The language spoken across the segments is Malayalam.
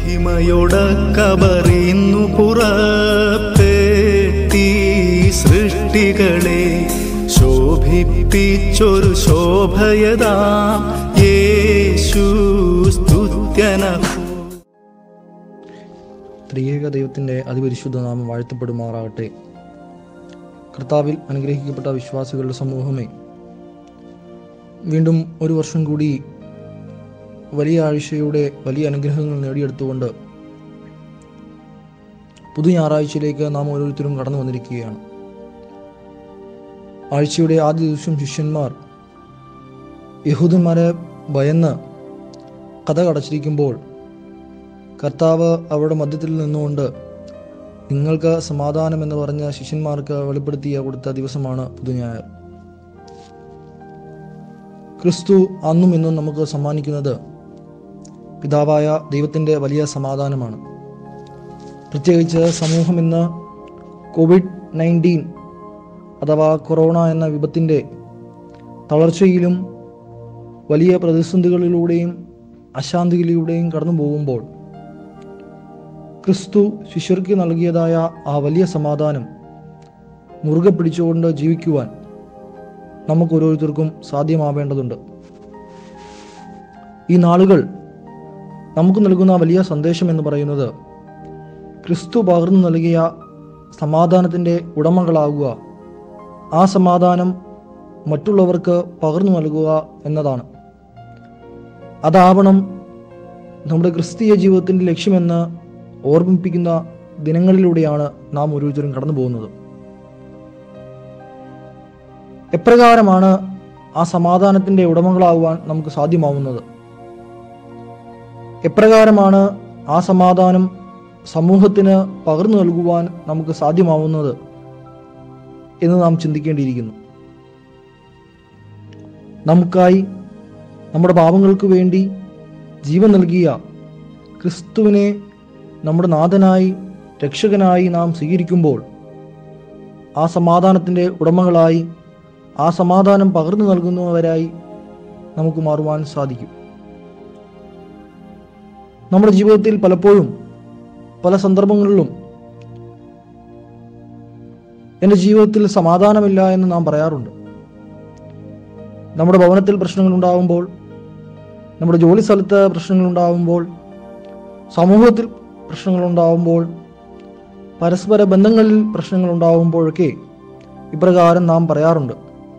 മഹിമയൊടക്കബറിന്നു പുറപ്പെട്ടീ സൃഷ്ടികളെ ശോഭിപ്പിച്ചൊരു ശോഭയതാം യേശു സ്തുത്യനഹോ ത്രിയേക ദൈവത്തിൻ്റെ അതിപരിശുദ്ധ നാമം വാഴ്ത്തപ്പെടുമാറാകട്ടെ കർത്താവിൽ അനുഗ്രഹിക്കപ്പെട്ട വിശ്വാസികളുടെ സമൂഹമേ വീണ്ടും ഒരു വർഷം കൂടി വലിയ ആഴ്ചയുടെ വലിയ അനുഗ്രഹങ്ങൾ നേടിയെടുത്തുകൊണ്ട് പുതു ഞായറാഴ്ചയിലേക്ക് നാം ഓരോരുത്തരും കടന്നു വന്നിരിക്കുകയാണ് ആഴ്ചയുടെ ആദ്യ ദിവസം ശിഷ്യന്മാർ യഹൂദന്മാരെ ഭയന്ന് കഥ കടച്ചിരിക്കുമ്പോൾ കർത്താവ് അവരുടെ മധ്യത്തിൽ നിന്നുകൊണ്ട് നിങ്ങൾക്ക് സമാധാനം എന്ന് പറഞ്ഞ ശിഷ്യന്മാർക്ക് വെളിപ്പെടുത്തിയ കൊടുത്ത ദിവസമാണ് പുതുഞായർ ക്രിസ്തു അന്നും ഇന്നും നമുക്ക് സമ്മാനിക്കുന്നത് പിതാവായ ദൈവത്തിൻ്റെ വലിയ സമാധാനമാണ് പ്രത്യേകിച്ച് സമൂഹം ഇന്ന് കോവിഡ് നയൻറ്റീൻ അഥവാ കൊറോണ എന്ന വിപത്തിൻ്റെ തളർച്ചയിലും വലിയ പ്രതിസന്ധികളിലൂടെയും അശാന്തിയിലൂടെയും കടന്നു പോകുമ്പോൾ ക്രിസ്തു ശിഷ്യർക്ക് നൽകിയതായ ആ വലിയ സമാധാനം മുറുകെ പിടിച്ചുകൊണ്ട് ജീവിക്കുവാൻ നമുക്ക് ഓരോരുത്തർക്കും സാധ്യമാവേണ്ടതുണ്ട് ഈ നാളുകൾ നമുക്ക് നൽകുന്ന വലിയ സന്ദേശം എന്ന് പറയുന്നത് ക്രിസ്തു പകർന്നു നൽകിയ സമാധാനത്തിൻ്റെ ഉടമകളാകുക ആ സമാധാനം മറ്റുള്ളവർക്ക് പകർന്നു നൽകുക എന്നതാണ് അതാവണം നമ്മുടെ ക്രിസ്തീയ ജീവിതത്തിൻ്റെ ലക്ഷ്യമെന്ന് ഓർമ്മിപ്പിക്കുന്ന ദിനങ്ങളിലൂടെയാണ് നാം ഓരോരുത്തരും കടന്നു പോകുന്നത് എപ്രകാരമാണ് ആ സമാധാനത്തിൻ്റെ ഉടമകളാകുവാൻ നമുക്ക് സാധ്യമാവുന്നത് എപ്രകാരമാണ് ആ സമാധാനം സമൂഹത്തിന് പകർന്നു നൽകുവാൻ നമുക്ക് സാധ്യമാവുന്നത് എന്ന് നാം ചിന്തിക്കേണ്ടിയിരിക്കുന്നു നമുക്കായി നമ്മുടെ പാപങ്ങൾക്ക് വേണ്ടി ജീവൻ നൽകിയ ക്രിസ്തുവിനെ നമ്മുടെ നാഥനായി രക്ഷകനായി നാം സ്വീകരിക്കുമ്പോൾ ആ സമാധാനത്തിൻ്റെ ഉടമകളായി ആ സമാധാനം പകർന്നു നൽകുന്നവരായി നമുക്ക് മാറുവാൻ സാധിക്കും നമ്മുടെ ജീവിതത്തിൽ പലപ്പോഴും പല സന്ദർഭങ്ങളിലും എൻ്റെ ജീവിതത്തിൽ സമാധാനമില്ല എന്ന് നാം പറയാറുണ്ട് നമ്മുടെ ഭവനത്തിൽ പ്രശ്നങ്ങൾ ഉണ്ടാകുമ്പോൾ നമ്മുടെ ജോലി സ്ഥലത്ത് പ്രശ്നങ്ങൾ ഉണ്ടാകുമ്പോൾ സമൂഹത്തിൽ പ്രശ്നങ്ങൾ ഉണ്ടാകുമ്പോൾ പരസ്പര ബന്ധങ്ങളിൽ പ്രശ്നങ്ങൾ ഉണ്ടാകുമ്പോഴൊക്കെ ഇപ്രകാരം നാം പറയാറുണ്ട്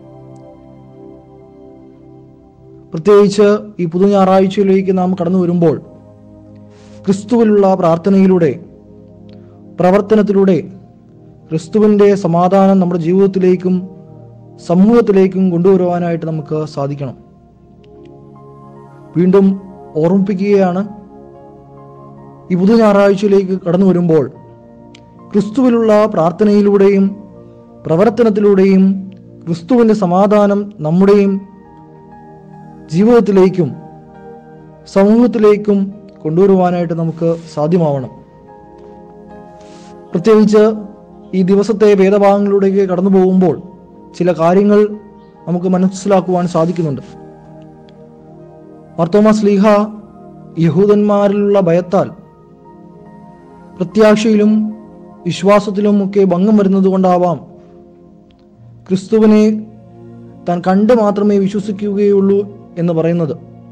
പ്രത്യേകിച്ച് ഈ പുതു ഞായറാഴ്ചയിലേക്ക് നാം കടന്നു വരുമ്പോൾ ക്രിസ്തുവിലുള്ള പ്രാർത്ഥനയിലൂടെ പ്രവർത്തനത്തിലൂടെ ക്രിസ്തുവിൻ്റെ സമാധാനം നമ്മുടെ ജീവിതത്തിലേക്കും സമൂഹത്തിലേക്കും കൊണ്ടുവരുവാനായിട്ട് നമുക്ക് സാധിക്കണം വീണ്ടും ഓർമ്മിപ്പിക്കുകയാണ് ഈ പുതു ഞായറാഴ്ചയിലേക്ക് കടന്നു വരുമ്പോൾ ക്രിസ്തുവിലുള്ള പ്രാർത്ഥനയിലൂടെയും പ്രവർത്തനത്തിലൂടെയും ക്രിസ്തുവിൻ്റെ സമാധാനം നമ്മുടെയും ജീവിതത്തിലേക്കും സമൂഹത്തിലേക്കും കൊണ്ടുവരുവാനായിട്ട് നമുക്ക് സാധ്യമാവണം പ്രത്യേകിച്ച് ഈ ദിവസത്തെ വേദഭാഗങ്ങളിലൂടെയൊക്കെ കടന്നു പോകുമ്പോൾ ചില കാര്യങ്ങൾ നമുക്ക് മനസ്സിലാക്കുവാൻ സാധിക്കുന്നുണ്ട് മർത്തോമ സ്ലീഹ യഹൂദന്മാരിലുള്ള ഭയത്താൽ പ്രത്യാശയിലും വിശ്വാസത്തിലും ഒക്കെ ഭംഗം വരുന്നത് കൊണ്ടാവാം ക്രിസ്തുവിനെ താൻ കണ്ട് മാത്രമേ വിശ്വസിക്കുകയുള്ളൂ എന്ന് പറയുന്നത്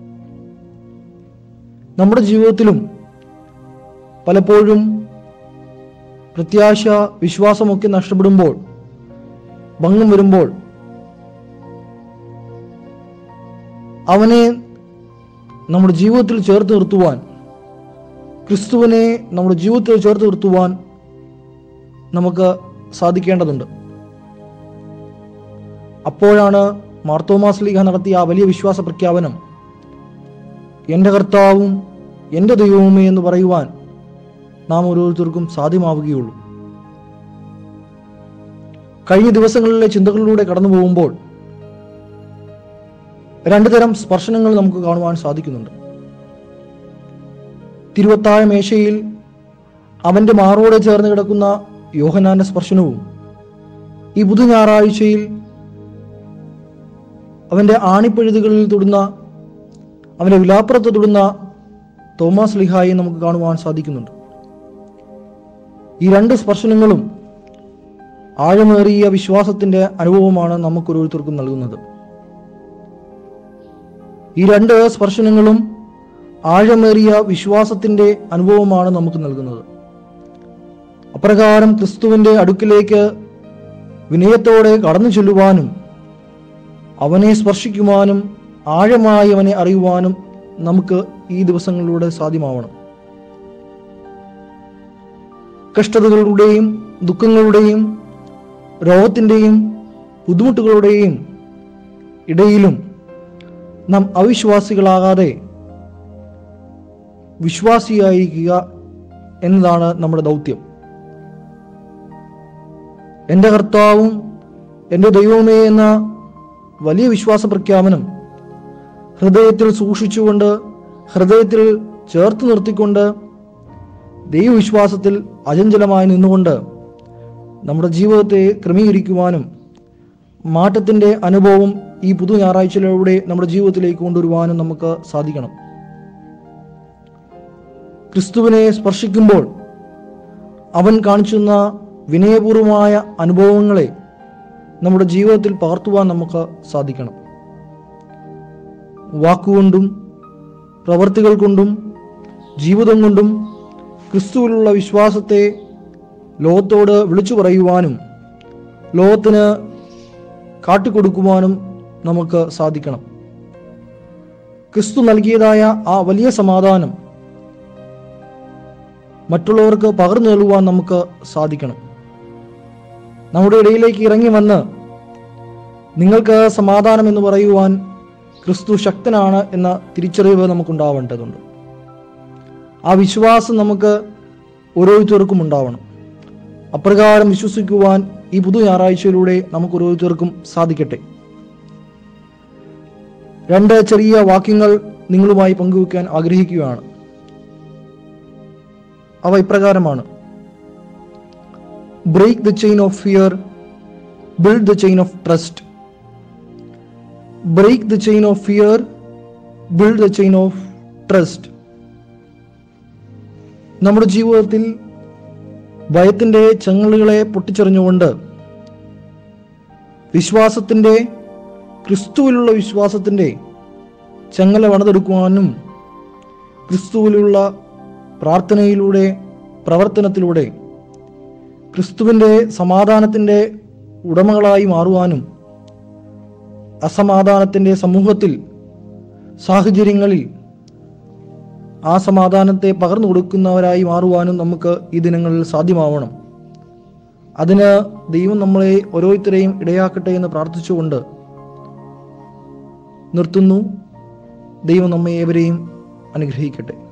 നമ്മുടെ ജീവിതത്തിലും പലപ്പോഴും പ്രത്യാശ വിശ്വാസമൊക്കെ നഷ്ടപ്പെടുമ്പോൾ ഭംഗം വരുമ്പോൾ അവനെ നമ്മുടെ ജീവിതത്തിൽ ചേർത്ത് നിർത്തുവാൻ ക്രിസ്തുവിനെ നമ്മുടെ ജീവിതത്തിൽ ചേർത്ത് നിർത്തുവാൻ നമുക്ക് സാധിക്കേണ്ടതുണ്ട് അപ്പോഴാണ് മാർത്തോമാസ് ലീഗ നടത്തിയ ആ വലിയ വിശ്വാസ പ്രഖ്യാപനം എൻ്റെ കർത്താവും എൻ്റെ ദൈവവുമേ എന്ന് പറയുവാൻ നാം ഓരോരുത്തർക്കും സാധ്യമാവുകയുള്ളൂ കഴിഞ്ഞ ദിവസങ്ങളിലെ ചിന്തകളിലൂടെ കടന്നു പോകുമ്പോൾ രണ്ടു തരം സ്പർശനങ്ങൾ നമുക്ക് കാണുവാൻ സാധിക്കുന്നുണ്ട് തിരുവത്താഴ മേശയിൽ അവന്റെ മാറോടെ ചേർന്ന് കിടക്കുന്ന യോഹനാന്റെ സ്പർശനവും ഈ ബുധ ഞായറാഴ്ചയിൽ അവന്റെ ആണിപ്പഴുതുകളിൽ തൊടുന്ന അവന്റെ വിലാപ്പുറത്ത് തൊടുന്ന തോമസ് ലിഹായെ നമുക്ക് കാണുവാൻ സാധിക്കുന്നുണ്ട് ഈ രണ്ട് സ്പർശനങ്ങളും ആഴമേറിയ വിശ്വാസത്തിന്റെ അനുഭവമാണ് നമുക്ക് ഓരോരുത്തർക്കും നൽകുന്നത് ഈ രണ്ട് സ്പർശനങ്ങളും ആഴമേറിയ വിശ്വാസത്തിന്റെ അനുഭവമാണ് നമുക്ക് നൽകുന്നത് അപ്രകാരം ക്രിസ്തുവിന്റെ അടുക്കിലേക്ക് വിനയത്തോടെ കടന്നു ചെല്ലുവാനും അവനെ സ്പർശിക്കുവാനും ആഴമായി അവനെ അറിയുവാനും നമുക്ക് ഈ ദിവസങ്ങളിലൂടെ സാധ്യമാവണം കഷ്ടതകളുടെയും ദുഃഖങ്ങളുടെയും രോഗത്തിൻ്റെയും ബുദ്ധിമുട്ടുകളുടെയും ഇടയിലും നാം അവിശ്വാസികളാകാതെ വിശ്വാസിയായിരിക്കുക എന്നതാണ് നമ്മുടെ ദൗത്യം എൻ്റെ കർത്താവും എൻ്റെ ദൈവമേ എന്ന വലിയ വിശ്വാസ പ്രഖ്യാപനം ഹൃദയത്തിൽ സൂക്ഷിച്ചുകൊണ്ട് ഹൃദയത്തിൽ ചേർത്ത് നിർത്തിക്കൊണ്ട് ദൈവവിശ്വാസത്തിൽ അചഞ്ചലമായി നിന്നുകൊണ്ട് നമ്മുടെ ജീവിതത്തെ ക്രമീകരിക്കുവാനും മാറ്റത്തിൻ്റെ അനുഭവം ഈ പുതു ഞായറാഴ്ചയിലൂടെ നമ്മുടെ ജീവിതത്തിലേക്ക് കൊണ്ടുവരുവാനും നമുക്ക് സാധിക്കണം ക്രിസ്തുവിനെ സ്പർശിക്കുമ്പോൾ അവൻ കാണിച്ചുന്ന വിനയപൂർവമായ അനുഭവങ്ങളെ നമ്മുടെ ജീവിതത്തിൽ പകർത്തുവാൻ നമുക്ക് സാധിക്കണം വാക്കുകൊണ്ടും പ്രവർത്തികൾ കൊണ്ടും ജീവിതം കൊണ്ടും ക്രിസ്തുവിലുള്ള വിശ്വാസത്തെ ലോകത്തോട് വിളിച്ചു പറയുവാനും ലോകത്തിന് കാട്ടിക്കൊടുക്കുവാനും നമുക്ക് സാധിക്കണം ക്രിസ്തു നൽകിയതായ ആ വലിയ സമാധാനം മറ്റുള്ളവർക്ക് പകർന്നു നൽകുവാൻ നമുക്ക് സാധിക്കണം നമ്മുടെ ഇടയിലേക്ക് ഇറങ്ങി വന്ന് നിങ്ങൾക്ക് സമാധാനം എന്ന് പറയുവാൻ ക്രിസ്തു ശക്തനാണ് എന്ന തിരിച്ചറിവ് നമുക്കുണ്ടാവേണ്ടതുണ്ട് ആ വിശ്വാസം നമുക്ക് ഓരോരുത്തർക്കും ഉണ്ടാവണം അപ്രകാരം വിശ്വസിക്കുവാൻ ഈ പുതു ഞായറാഴ്ചയിലൂടെ നമുക്ക് ഓരോരുത്തർക്കും സാധിക്കട്ടെ രണ്ട് ചെറിയ വാക്യങ്ങൾ നിങ്ങളുമായി പങ്കുവെക്കാൻ ആഗ്രഹിക്കുകയാണ് അവ ഇപ്രകാരമാണ് break the chain of fear build the chain of trust break the chain of fear build the chain of trust നമ്മുടെ ജീവിതത്തിൽ ഭയത്തിൻ്റെ ചങ്ങലുകളെ പൊട്ടിച്ചെറിഞ്ഞുകൊണ്ട് വിശ്വാസത്തിൻ്റെ ക്രിസ്തുവിലുള്ള വിശ്വാസത്തിൻ്റെ ചങ്ങല വണതെടുക്കുവാനും ക്രിസ്തുവിലുള്ള പ്രാർത്ഥനയിലൂടെ പ്രവർത്തനത്തിലൂടെ ക്രിസ്തുവിൻ്റെ സമാധാനത്തിൻ്റെ ഉടമകളായി മാറുവാനും അസമാധാനത്തിൻ്റെ സമൂഹത്തിൽ സാഹചര്യങ്ങളിൽ ആ സമാധാനത്തെ പകർന്നു കൊടുക്കുന്നവരായി മാറുവാനും നമുക്ക് ഈ ദിനങ്ങളിൽ സാധ്യമാവണം അതിന് ദൈവം നമ്മളെ ഓരോരുത്തരെയും ഇടയാക്കട്ടെ എന്ന് പ്രാർത്ഥിച്ചുകൊണ്ട് നിർത്തുന്നു ദൈവം നമ്മെ ഏവരെയും അനുഗ്രഹിക്കട്ടെ